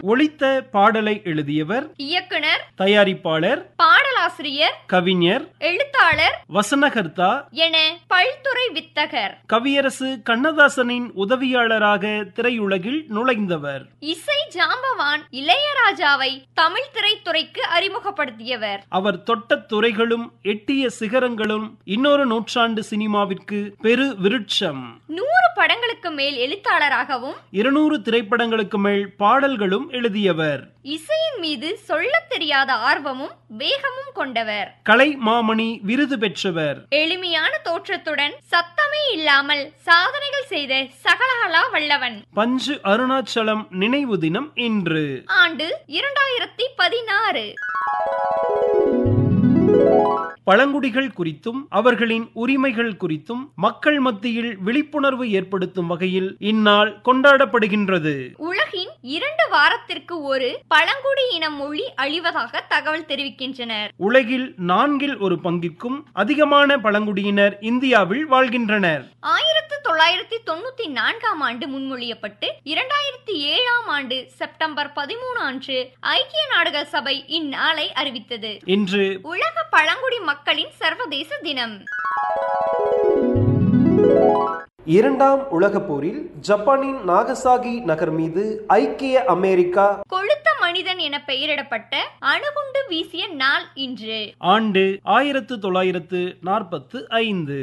ஒளித்த பாடலை எழுதியவர் இயக்குனர் தயாரிப்பாளர் பாடலாசிரியர் கவிஞர் எழுத்தாளர் வசனகர்த்தா என பல்துறை வித்தகர் கவியரசு கண்ணதாசனின் உதவியாளராக திரையுலகில் நுழைந்தவர் இசை ஜாம்பவான் இளையராஜாவை தமிழ் திரைத்துறைக்கு அறிமுகப்படுத்தியவர் அவர் தொட்ட துறைகளும் எட்டிய சிகரங்களும் இன்னொரு நூற்றாண்டு சினிமாவிற்கு பெரு விருட்சம் நூறு படங்களுக்கு மேல் எழுத்தாளராகவும் இருநூறு திரைப்படங்களுக்கு மேல் பாடல்களும் எழுதியவர் இசையின் மீது சொல்லத் தெரியாத ஆர்வமும் வேகமும் கொண்டவர் கலை மாமணி விருது பெற்றவர் எளிமையான தோற்றத்துடன் சத்தமே இல்லாமல் சாதனைகள் செய்த சகலகலா வல்லவன் பஞ்சு அருணாச்சலம் நினைவு தினம் இன்று ஆண்டு இரண்டாயிரத்தி பதினாறு பழங்குடிகள் குறித்தும் அவர்களின் உரிமைகள் குறித்தும் மக்கள் மத்தியில் விழிப்புணர்வு ஏற்படுத்தும் வகையில் இந்நாள் கொண்டாடப்படுகின்றது உலகின் இரண்டு வாரத்திற்கு ஒரு பழங்குடி இன மொழி அழிவதாக தகவல் தெரிவிக்கின்றனர் உலகில் நான்கில் ஒரு பங்கிற்கும் அதிகமான பழங்குடியினர் இந்தியாவில் வாழ்கின்றனர் ஆயிரத்து தொள்ளாயிரத்தி தொண்ணூத்தி நான்காம் ஆண்டு முன்மொழியப்பட்டு இரண்டாயிரத்தி ஏழாம் ஆண்டு செப்டம்பர் பதிமூணு அன்று ஐக்கிய நாடுகள் சபை இந்நாளை அறிவித்தது இன்று உலக பழங்குடி மக்களின் சர்வதேச தினம் இரண்டாம் உலகப் போரில் ஜப்பானின் நாகசாகி நகர் மீது ஐக்கிய அமெரிக்கா கொழுத்த மனிதன் என பெயரிடப்பட்ட அணுகுண்டு வீசிய நாள் இன்று ஆண்டு ஆயிரத்து தொள்ளாயிரத்து நாற்பத்து ஐந்து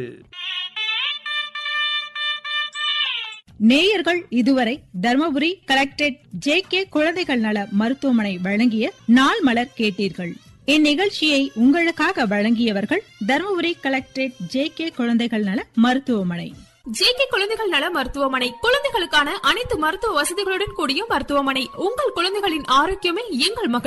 நேயர்கள் இதுவரை தர்மபுரி கலெக்டரேட் ஜே கே குழந்தைகள் நல மருத்துவமனை வழங்கிய நாள் மலர் கேட்டீர்கள் இந்நிகழ்ச்சியை உங்களுக்காக வழங்கியவர்கள் தர்மபுரி கலெக்டரேட் ஜே கே குழந்தைகள் நல மருத்துவமனை ஜேகே குழந்தைகள் நல மருத்துவமனை குழந்தைகளுக்கான அனைத்து மருத்துவ வசதிகளுடன் கூடிய மருத்துவமனை உங்கள் குழந்தைகளின் ஆரோக்கியமே எங்கள் மகள்